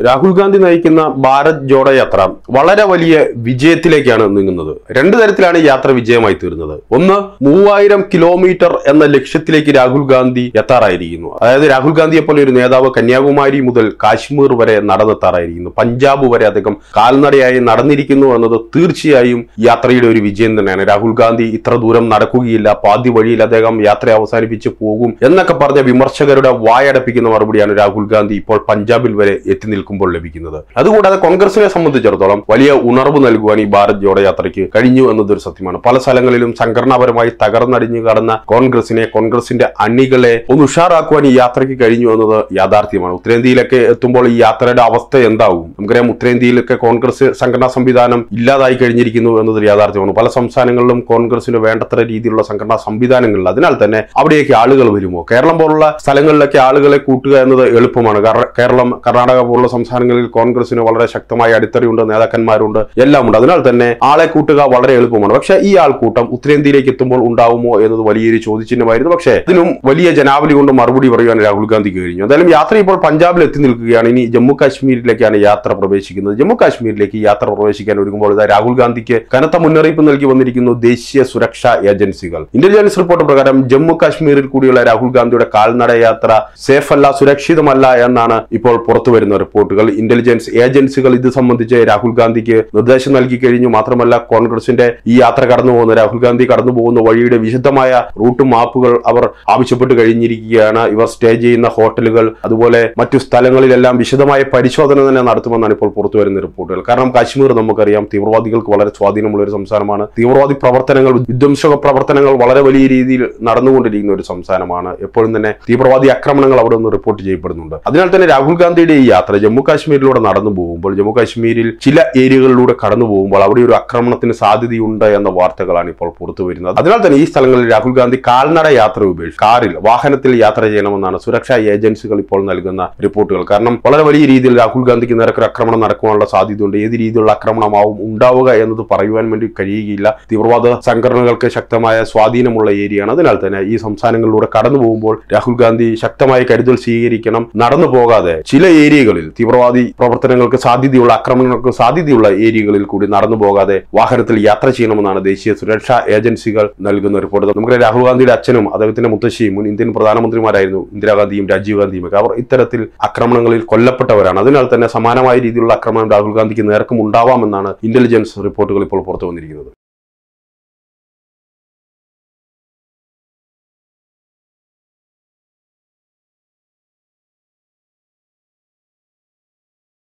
രാഹുൽ ഗാന്ധി നയിക്കുന്ന ഭാരത് ജോഡോ യാത്ര വളരെ വലിയ വിജയത്തിലേക്കാണ് നീങ്ങുന്നത് രണ്ടു തരത്തിലാണ് ഈ യാത്ര വിജയമായി തീർന്നത് ഒന്ന് മൂവായിരം കിലോമീറ്റർ എന്ന ലക്ഷ്യത്തിലേക്ക് രാഹുൽ ഗാന്ധി എത്താറായിരിക്കുന്നു അതായത് രാഹുൽ ഗാന്ധിയെ പോലെ ഒരു നേതാവ് കന്യാകുമാരി മുതൽ കാശ്മീർ വരെ നടന്നെത്താറായിരിക്കുന്നു പഞ്ചാബ് വരെ അദ്ദേഹം കാൽനടയായി നടന്നിരിക്കുന്നു എന്നത് തീർച്ചയായും യാത്രയുടെ ഒരു വിജയം തന്നെയാണ് രാഹുൽ ഗാന്ധി ഇത്ര ദൂരം നടക്കുകയില്ല പാതി വഴിയിൽ അദ്ദേഹം യാത്ര അവസാനിപ്പിച്ച് പോകും എന്നൊക്കെ പറഞ്ഞ വിമർശകരുടെ വായടപ്പിക്കുന്ന മറുപടിയാണ് രാഹുൽ ഗാന്ധി ഇപ്പോൾ പഞ്ചാബിൽ വരെ എത്തി നിൽക്കുമ്പോൾ ലഭിക്കുന്നത് അതുകൂടാതെ കോൺഗ്രസിനെ സംബന്ധിച്ചിടത്തോളം വലിയ ഉണർവ് നൽകുവാൻ ഈ ഭാരത് ജോഡോ യാത്രയ്ക്ക് കഴിഞ്ഞു എന്നതൊരു സത്യമാണ് പല സ്ഥലങ്ങളിലും സംഘടനാപരമായി തകർന്നടിഞ്ഞു കടന്ന കോൺഗ്രസിനെ കോൺഗ്രസിന്റെ അണികളെ ഒന്ന് ഉഷാറാക്കുവാൻ ഈ യാത്രയ്ക്ക് കഴിഞ്ഞു എന്നത് യാഥാർത്ഥ്യമാണ് ഉത്തരേന്ത്യയിലൊക്കെ എത്തുമ്പോൾ ഈ യാത്രയുടെ അവസ്ഥ എന്താവും നമുക്കറിയാം ഉത്തരേന്ത്യയിലൊക്കെ കോൺഗ്രസ് സംഘടനാ സംവിധാനം ഇല്ലാതായി കഴിഞ്ഞിരിക്കുന്നു എന്നതൊരു യാഥാർത്ഥ്യമാണ് പല സംസ്ഥാനങ്ങളിലും കോൺഗ്രസിന് വേണ്ടത്ര രീതിയിലുള്ള സംഘടനാ സംവിധാനങ്ങളില്ല അതിനാൽ തന്നെ അവിടെയൊക്കെ ആളുകൾ വരുമോ കേരളം പോലുള്ള സ്ഥലങ്ങളിലൊക്കെ ആളുകളെ കൂട്ടുക എന്നത് എളുപ്പമാണ് കാരണം കേരളം കർണാടക പോലുള്ള സംസ്ഥാനങ്ങളിൽ കോൺഗ്രസിന് വളരെ ശക്തമായ അടിത്തറയുണ്ട് നേതാക്കന്മാരുണ്ട് എല്ലാം ഉണ്ട് അതിനാൽ തന്നെ ആളെ കൂട്ടുക വളരെ എളുപ്പമാണ് പക്ഷേ ഈ ആൾക്കൂട്ടം ഉത്തരേന്ത്യയിലേക്ക് എത്തുമ്പോൾ ഉണ്ടാവുമോ എന്നത് വലിയൊരു ചോദ്യചിഹ്നമായിരുന്നു പക്ഷേ ഇതിനും വലിയ ജനാവലി കൊണ്ട് മറുപടി പറയുവാൻ രാഹുൽ ഗാന്ധി കഴിഞ്ഞു എന്തായാലും യാത്ര ഇപ്പോൾ പഞ്ചാബിൽ എത്തി നിൽക്കുകയാണ് ഇനി ജമ്മു കാശ്മീരിലേക്കാണ് യാത്ര പ്രവേശിക്കുന്നത് ജമ്മു കാശ്മീരിലേക്ക് ഈ യാത്ര പ്രവേശിക്കാൻ ഒരുങ്ങുമ്പോൾ ഇതാ രാഹുൽ ഗാന്ധിക്ക് കനത്ത മുന്നറിയിപ്പ് നൽകി വന്നിരിക്കുന്നു ദേശീയ സുരക്ഷാ ഏജൻസികൾ ഇന്റലിജൻസ് റിപ്പോർട്ട് പ്രകാരം ജമ്മു കാശ്മീരിൽ കൂടിയുള്ള രാഹുൽ ഗാന്ധിയുടെ കാൽനട യാത്ര സേഫ് അല്ല സുരക്ഷിതമല്ല എന്നാണ് ഇപ്പോൾ പുറത്തു വരുന്ന റിപ്പോർട്ടുകൾ ഇന്റലിജൻസ് ഏജൻസികൾ ഇത് സംബന്ധിച്ച് രാഹുൽ ഗാന്ധിക്ക് നിർദ്ദേശം നൽകി കഴിഞ്ഞു മാത്രമല്ല കോൺഗ്രസിന്റെ ഈ യാത്ര കടന്നു പോകുന്ന രാഹുൽ ഗാന്ധി കടന്നു പോകുന്ന വഴിയുടെ വിശദമായ റൂട്ട് മാപ്പുകൾ അവർ ആവശ്യപ്പെട്ട് കഴിഞ്ഞിരിക്കുകയാണ് ഇവർ സ്റ്റേ ചെയ്യുന്ന ഹോട്ടലുകൾ അതുപോലെ മറ്റു സ്ഥലങ്ങളിലെല്ലാം വിശദമായ പരിശോധന തന്നെ നടത്തുമെന്നാണ് ഇപ്പോൾ പുറത്തു വരുന്ന റിപ്പോർട്ടുകൾ കാരണം കാശ്മീർ നമുക്കറിയാം തീവ്രവാദികൾക്ക് വളരെ സ്വാധീനമുള്ള ഒരു സംസ്ഥാനമാണ് തീവ്രവാദി പ്രവർത്തനങ്ങൾ വിധ്വംസക പ്രവർത്തനങ്ങൾ വളരെ വലിയ രീതിയിൽ നടന്നുകൊണ്ടിരിക്കുന്ന ഒരു സംസ്ഥാനമാണ് എപ്പോഴും തന്നെ തീവ്രവാദി ആക്രമണങ്ങൾ അവിടെ നിന്ന് റിപ്പോർട്ട് ചെയ്യപ്പെടുന്നുണ്ട് അതിനാൽ തന്നെ രാഹുൽ ഗാന്ധിയുടെ ഈ യാത്ര ജമ്മു കാശ്മീരിലൂടെ നടന്നു പോകുമ്പോൾ ജമ്മു കാശ്മീരിൽ ചില ഏരിയകളിലൂടെ കടന്നു പോകുമ്പോൾ അവിടെ ഒരു ആക്രമണത്തിന് സാധ്യതയുണ്ട് എന്ന വാർത്തകളാണ് ഇപ്പോൾ പുറത്തു വരുന്നത് അതിനാൽ തന്നെ ഈ സ്ഥലങ്ങളിൽ രാഹുൽ ഗാന്ധി കാൽനട യാത്ര ഉപേക്ഷിച്ച് കാറിൽ വാഹനത്തിൽ യാത്ര ചെയ്യണമെന്നാണ് സുരക്ഷാ ഏജൻസികൾ ഇപ്പോൾ നൽകുന്ന റിപ്പോർട്ടുകൾ കാരണം വളരെ വലിയ രീതിയിൽ രാഹുൽ ഗാന്ധിക്ക് നേരൊരു ആക്രമണം നടക്കുവാനുള്ള സാധ്യതയുണ്ട് ഏത് രീതിയിലുള്ള ആക്രമണമാവും ഉണ്ടാവുക എന്നത് പറയുവാൻ വേണ്ടി കഴിയുകയില്ല തീവ്രവാദ സംഘടനകൾക്ക് ശക്തമായ സ്വാധീനമുള്ള ഏരിയയാണ് അതിനാൽ തന്നെ ഈ സംസ്ഥാനങ്ങളിലൂടെ കടന്നു പോകുമ്പോൾ രാഹുൽ ഗാന്ധി ശക്തമായ കരുതൽ സ്വീകരിക്കണം നടന്നു പോകാതെ ചില ഏരിയകളിൽ തീവ്രവാദി പ്രവർത്തനങ്ങൾക്ക് സാധ്യതയുള്ള ആക്രമണങ്ങൾക്ക് സാധ്യതയുള്ള ഏരിയകളിൽ കൂടി നടന്നു പോകാതെ വാഹനത്തിൽ യാത്ര ചെയ്യണമെന്നാണ് ദേശീയ സുരക്ഷാ ഏജൻസികൾ നൽകുന്ന റിപ്പോർട്ട് നമുക്ക് രാഹുൽ ഗാന്ധിയുടെ അച്ഛനും അദ്ദേഹത്തിന്റെ മുത്തശ്ശിയും മുൻ ഇന്ത്യൻ പ്രധാനമന്ത്രിമാരായിരുന്നു ഇന്ദിരാഗാന്ധിയും രാജീവ് ഗാന്ധിയും ഒക്കെ അവർ ഇത്തരത്തിൽ ആക്രമണങ്ങളിൽ കൊല്ലപ്പെട്ടവരാണ് അതിനാൽ തന്നെ സമാനമായ രീതിയിലുള്ള ആക്രമണം രാഹുൽ ഗാന്ധിക്ക് നേർക്കും ഉണ്ടാവാമെന്നാണ് ഇന്റലിജൻസ് റിപ്പോർട്ടുകൾ ഇപ്പോൾ പുറത്തു വന്നിരിക്കുന്നത്